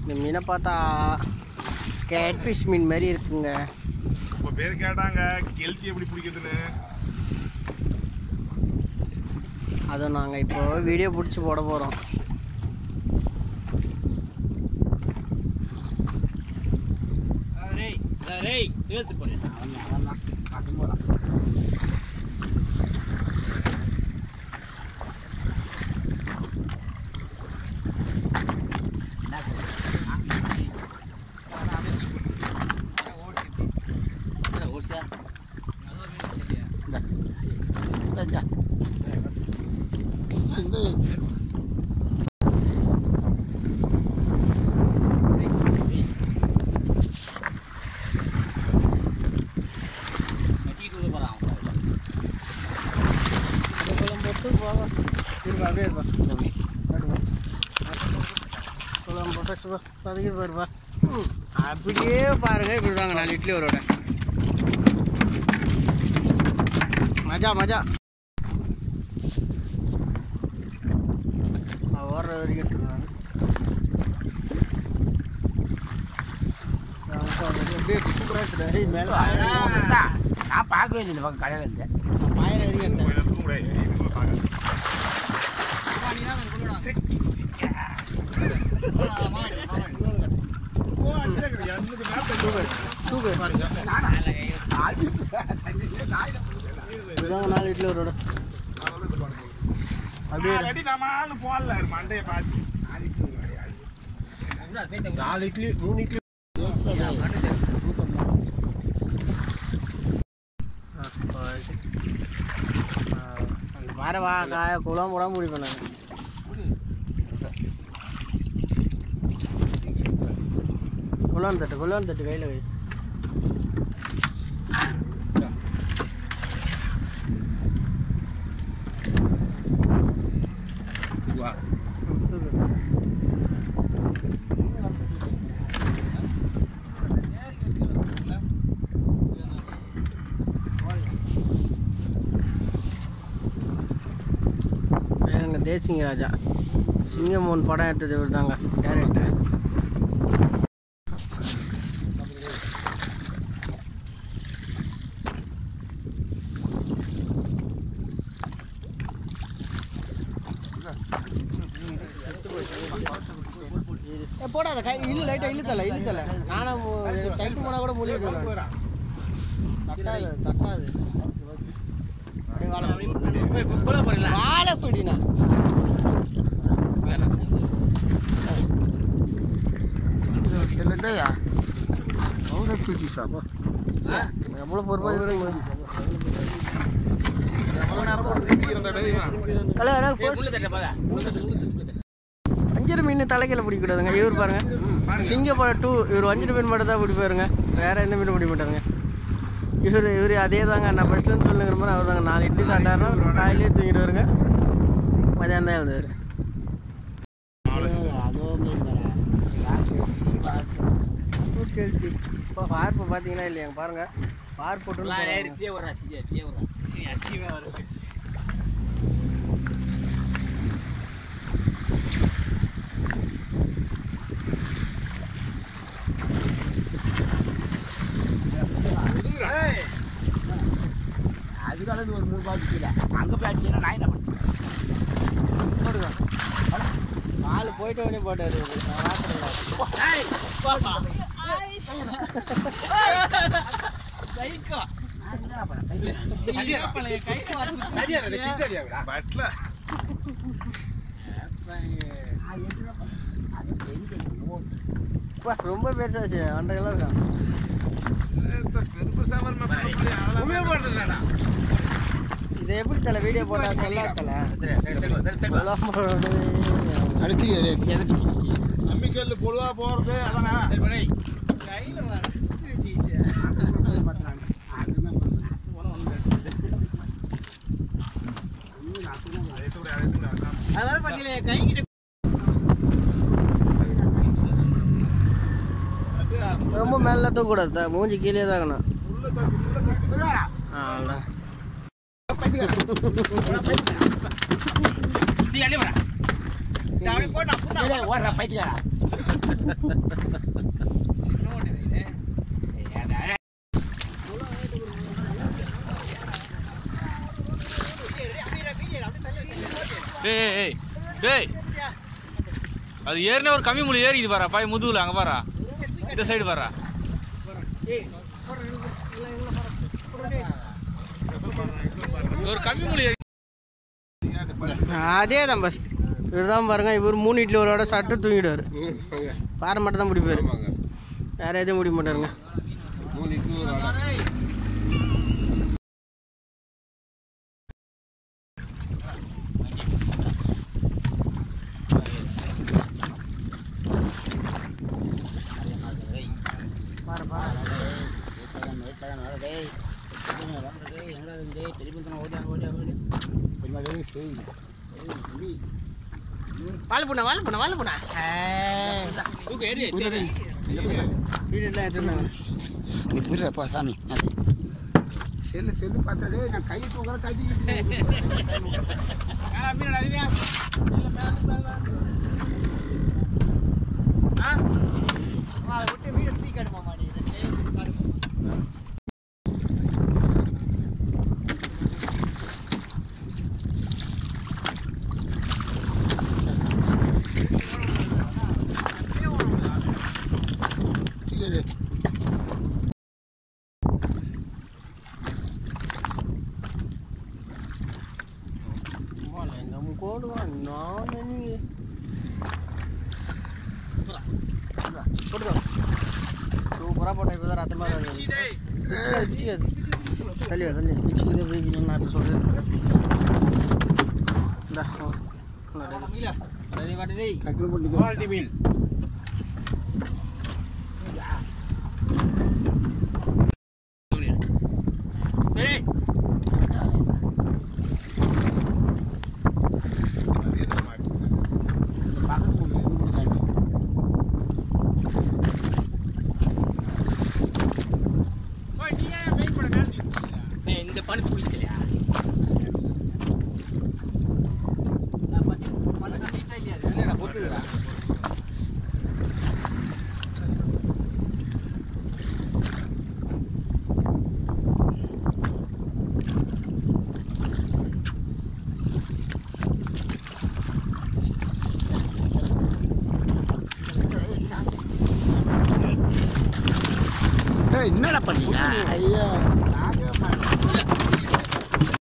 இந்த மீனை பார்த்தா கேட்ஃபிஷ் மீன் மாதிரி இருக்குங்க இப்போ பேர் கேட்டாங்க கெளுத்தி எப்படி பிடிக்கிறதுன்னு அதை நாங்கள் இப்போ வீடியோ பிடிச்சி போட போகிறோம் குழம்பு போட்டு போவா இருப்பா அப்படியே இருப்பா அப்படியே குழம்பு போட்டு வா பதவிக்கு வருவா அப்படியே பாருங்க இப்படி வாங்க நாலு இட்லி ஒரு வடை. மஜா மஜா நான் ஓடுற வரைக்கும் எடுத்துருவாங்க அப்படியே சூப்பராக இருக்குது மேலே நான் பார்க்கவே இல்லை இந்த பக்கம் கடையில் இருந்து பாயில வரைக்கும் எடுத்தேன் எடுத்துக்க முடியாது இதுக்குள்ள பார்க்க தூக்கு இதாங்க நாலு இட்லி ஒரு வடை. அப்படியே இரு. அடி நம்மாலும் போடல மண்டையை பார்த்து நாலு இட்லி மூணு இட்லி அந்த பாறை வா காய குளம் கூட முடி பண்ணாங்க குளம் தட்டு குளம் தட்டு கையில் வை எங்க தேசிங்க ராஜா சிங்கம் ஒன் படம் எடுத்தது இவர் தாங்க டேரக்டர் ஏ, போடாத கை இல்ல லைட்டா இழுத்தல இழுத்தல நானும் தைட்டு போனா கூட முடிவு தட்டாது தட்டாது அப்படியே வாழை வாழைப்பிடிண்ணா எவ்வளோ பொறுப்பாக ஹலோ எனக்கு வஞ்சிர மீன் தலைக்கையில் பிடிக்கக்கூடாதுங்க இவர் பாருங்க சிங்கப்பழம் டூ இவர் வஞ்சிர மீன் மட்டும் தான் பிடிப்பாருங்க வேற எந்த மீன் பிடிக்க மாட்டாருங்க இவர் இவர் அதே தாங்க நான் ஃபஸ்ட்டுன்னு சொல்லுங்கிற மாதிரி அவர் தாங்க நாலு இட்லி சாப்பிட்டாருன்னா காலையிலே தூங்கிட்டு வருங்க மதியானம் தான் எழுந்தாரு ஓகே இப்போ பார்ப்பு பார்த்தீங்களா இல்லையாங்க பாருங்க பார் போட்டு அதுக்காக ஒரு மூணு பாத்து கீழே அங்கே போய் அடிச்சீங்கன்னா நான் என்ன பண்ணுறேன் போடுங்க பால் போயிட்டு உடனே போட்டாரு இவரு. நான் பார்க்குறேன் பட்ல அப்பா, ரொம்ப பெருசாச்சு ஒன்றரை கிலோ இருக்கான் பெருப்பு சாமர் அதெல்லாம் இதை எப்படி தலை வீடியோ போட்டா சொல்ல தலை நம்பிக்கையில் பொதுவா போறது அதானே ரொம்ப மேல தூக்கக்கூடாது த- மூஞ்சி கீழே தான் இருக்கணும் ஆ, அவ்வளவுதான். ஓடுற பைத்தியாரா டேய் ஏய், ஏய் டேய் அது ஏறின ஒரு கம்மி முழு ஏறிக்குது பாரா பாய் முதுகுல அங்க பாரா இந்த சைடு பாரா ஒரு கம்மி முழு ஏறி அதே தான் பாரு இவர் தான் பாருங்க இவர் மூணு இட்லி ஒரு வடை சாப்பிட்டு தூங்கிடுவார் பாறை மட்டும் தான் முடிப்பார் வேற எதுவும் முடிய மாட்டாருங்க பாரு பாரு வாழை பூனை வாழை பூனை வாழை பூனை வீடு எல்லாம் எடுத்துருந்தாங்க சாமி செல்லு செல்லு பார்த்தாலே நான் கையை தூக்குற கட்டி நம்ம கோடுவான் நான் நீ போட்டுக்கோ சூப்பராக போட்டேன் இப்போ தான் ரத்தமாக பிடிச்சிக்காது பிடிச்சிக்காது தள்ளி வா தள்ளி பிடிச்சிக்கிது வைக்கணும் நான் இப்போ சொல்கிறேன் இந்தா டக்குனு பண்ணிக்கோ மீன் பக்கத்து போட்டு இது பண்ணிக்காங்க இந்த பனி பிடிக்கலையா ஏய் என்னடா பண்ணீங்க ஐயோ